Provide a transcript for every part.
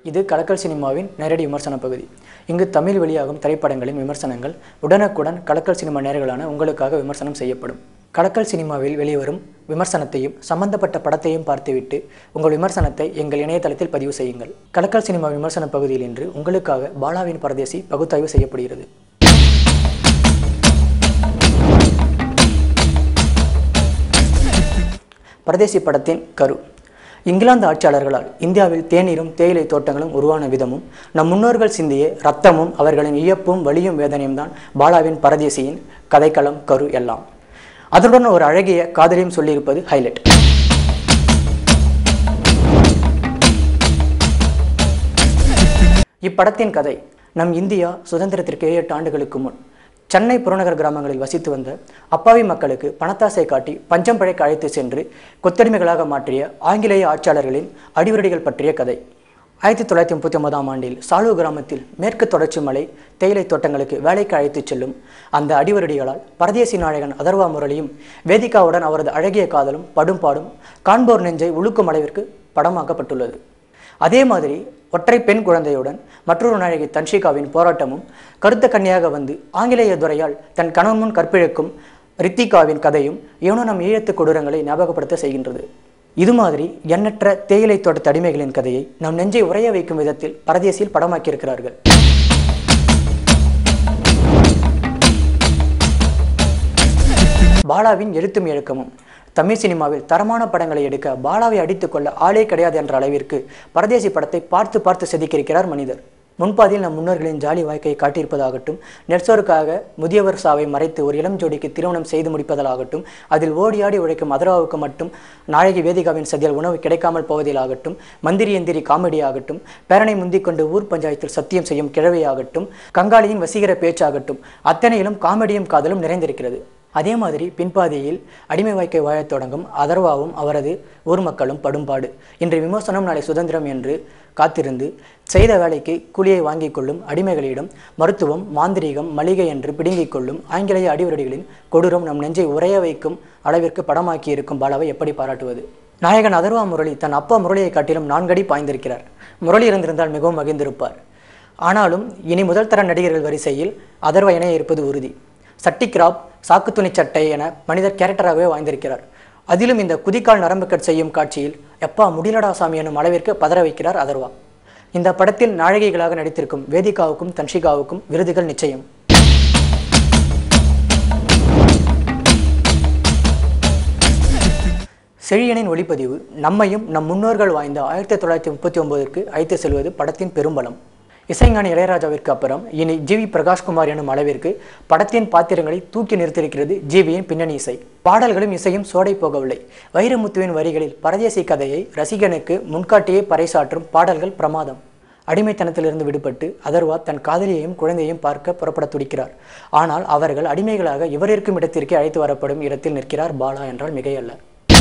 இது கலக்கல் சினிமாவின் நேரடி விமர்சன பகுதி இங்கு தமிழ் வெளியாகும் திரைப்படங்களின் விமர்சனங்கள் உடனுக்குடன் கலக்கல் சினிமா நேர்களான உங்களுக்காக விமர்சனம் செய்யப்படும் கலக்கல் சினிமாவில் வெளிவரும் விமர்சனத்தையும் சம்பந்தப்பட்ட படத்தையும் பார்த்துவிட்டு உங்கள் விமர்சனத்தை எங்கள் இணையதளத்தில் பதிவு செய்யுங்கள் கலக்கல் சினிமா விமர்சன பகுதியில் இன்று உங்களுக்காக பாலாவின் பரதேசி பகுத்தாய்வு செய்யப்படுகிறது பரதேசி படத்தின் கரு இங்கிலாந்து ஆட்சியாளர்களால் இந்தியாவில் தேநீரும் தேயிலை தோட்டங்களும் உருவான விதமும் நம் முன்னோர்கள் சிந்திய ரத்தமும் அவர்களின் இயப்பும் வலியும் வேதனையும் தான் பாலாவின் பரதேசியின் கதைக்களம் கரு எல்லாம் அதனுடன் ஒரு அழகிய காதலியும் சொல்லியிருப்பது ஹைலைட் இப்படத்தின் கதை நம் இந்தியா சுதந்திரத்திற்கு ஏழு எட்டு ஆண்டுகளுக்கு முன் சென்னை புறநகர் கிராமங்களில் வசித்து வந்த அப்பாவி மக்களுக்கு பணத்தாசை காட்டி பஞ்சம் பழைக்க அழைத்து சென்று கொத்தடிமைகளாக மாற்றிய ஆங்கிலேய ஆட்சியாளர்களின் அடிவருடிகள் பற்றிய கதை ஆயிரத்தி தொள்ளாயிரத்தி முப்பத்தி ஒன்பதாம் ஆண்டில் சாலு கிராமத்தில் மேற்கு தொடர்ச்சி மலை தேயிலை தோட்டங்களுக்கு வேலைக்கு அழைத்துச் செல்லும் அந்த அடிவருடிகளால் பரதேசி நாயகன் அதர்வா முரளியும் வேதிகாவுடன் அவரது அழகிய காதலும் படும் பாடும் காண்போர் நெஞ்சை உழுக்கும் அளவிற்கு படமாக்கப்பட்டுள்ளது அதே மாதிரி ஒற்றை பெண் குழந்தையுடன் மற்றொரு நாயகி தன்ஷிகாவின் போராட்டமும் கருத்த கன்னியாக வந்து ஆங்கிலேய துறையால் தன் கணவன் முன் கற்பிழக்கும் ரித்திகாவின் கதையும் இவனும் நம் ஈழத்து கொடூரங்களை ஞாபகப்படுத்த செய்கின்றது இது மாதிரி எண்ணற்ற தேயிலை தோட்ட அடிமைகளின் கதையை நம் நெஞ்சை உறைய வைக்கும் விதத்தில் பரதேசியில் படமாக்கியிருக்கிறார்கள் பாலாவின் எழுத்தும் இழக்கமும் தமிழ் சினிமாவில் தரமான படங்களை எடுக்க பாலாவை அடித்துக்கொள்ள ஆளே கிடையாது என்ற அளவிற்கு பரதேசி படத்தை பார்த்து பார்த்து செதுக்கியிருக்கிறார் மனிதர் முன்பாதியில் நம் முன்னோர்களின் ஜாலி வாழ்க்கையை காட்டியிருப்பதாகட்டும் நெற்சோருக்காக முதியவர் சாவை மறைத்து ஒரு இளம் ஜோடிக்கு திருமணம் செய்து முடிப்பதாகட்டும் அதில் ஓடியாடி உழைக்கும் மதுராவுக்கு மட்டும் நாயகி வேதிகாவின் சதியால் உணவு கிடைக்காமல் போவதிலாகட்டும் மந்திரி எந்திரி காமெடி ஆகட்டும் பேரனை முந்திக் கொண்டு ஊர் பஞ்சாயத்தில் சத்தியம் செய்யும் கிழவையாகட்டும் கங்காளியின் வசீகர பேச்சாகட்டும் அத்தனையிலும் காமெடியும் காதலும் நிறைந்திருக்கிறது அதே மாதிரி பின்பாதியில் அடிமை வாழ்க்கை வாழத் தொடங்கும் அதர்வாவும் அவரது ஊர் மக்களும் படும்பாடு இன்று விமர்சனம் நாளை சுதந்திரம் என்று காத்திருந்து செய்த வேலைக்கு கூலியை வாங்கிக் கொள்ளும் அடிமைகளிடம் மருத்துவம் மாந்திரீகம் மளிகை என்று பிடுங்கிக் கொள்ளும் ஆங்கிலேய அடிவருடிகளின் கொடூரம் நம் நெஞ்சை உறைய வைக்கும் அளவிற்கு படமாக்கி இருக்கும் பாலாவை எப்படி பாராட்டுவது நாயகன் அதர்வா முரளி தன் அப்பா முரளியை காட்டிலும் நான்கடி பாய்ந்திருக்கிறார் முரளி இருந்திருந்தால் மிகவும் மகிழ்ந்திருப்பார் ஆனாலும் இனி முதல் தர நடிகர்கள் வரிசையில் அதர்வா இணைய இருப்பது உறுதி சட்டி கிராப் சாக்கு துணி சட்டை என மனிதர் கேரக்டராகவே வாழ்ந்திருக்கிறார் அதிலும் இந்த குதிக்கால் நரம்பு கட் செய்யும் காட்சியில் எப்பா முடிலடா சாமி எனும் அளவிற்கு பதற வைக்கிறார் அதர்வா இந்த படத்தில் நாயகிகளாக நடித்திருக்கும் வேதிகாவுக்கும் தன்ஷிகாவுக்கும் விருதுகள் நிச்சயம் செழியனின் ஒளிப்பதிவு நம்மையும் நம் முன்னோர்கள் வாய்ந்த ஆயிரத்தி தொள்ளாயிரத்தி முப்பத்தி ஒன்பதற்கு அழைத்து செல்வது படத்தின் பெரும்பலம் இசைஞானி இளையராஜாவிற்கு அப்புறம் இனி ஜிவி பிரகாஷ்குமார் எனும் அளவிற்கு படத்தின் பாத்திரங்களை தூக்கி நிறுத்தியிருக்கிறது ஜிவியின் பின்னணி இசை பாடல்களும் இசையும் சோடை போகவில்லை வைரமுத்துவின் வரிகளில் பரதேசி கதையை ரசிகனுக்கு முன்காட்டியே பறைசாற்றும் பாடல்கள் பிரமாதம் அடிமைத்தனத்திலிருந்து விடுபட்டு அதர்வா தன் காதலியையும் குழந்தையையும் பார்க்க புறப்பட துடிக்கிறார் ஆனால் அவர்கள் அடிமைகளாக இவர் இருக்கும் இடத்திற்கே அழைத்து வரப்படும் இடத்தில் நிற்கிறார் பாலா என்றால் மிகையல்ல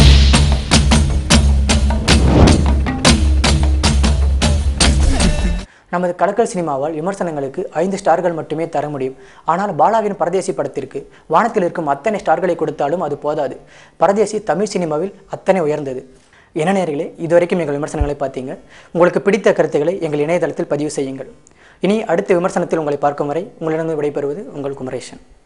நமது கலக்கல் சினிமாவால் விமர்சனங்களுக்கு ஐந்து ஸ்டார்கள் மட்டுமே தர முடியும் ஆனால் பாலாவின் பரதேசி படத்திற்கு வானத்தில் இருக்கும் அத்தனை ஸ்டார்களை கொடுத்தாலும் அது போதாது பரதேசி தமிழ் சினிமாவில் அத்தனை உயர்ந்தது என்ன நேர்களே இதுவரைக்கும் எங்கள் விமர்சனங்களை பார்த்தீங்க உங்களுக்கு பிடித்த கருத்துக்களை எங்கள் இணையதளத்தில் பதிவு செய்யுங்கள் இனி அடுத்த விமர்சனத்தில் உங்களை பார்க்கும் வரை உங்களிடம் விடைபெறுவது உங்கள் குமரேஷன்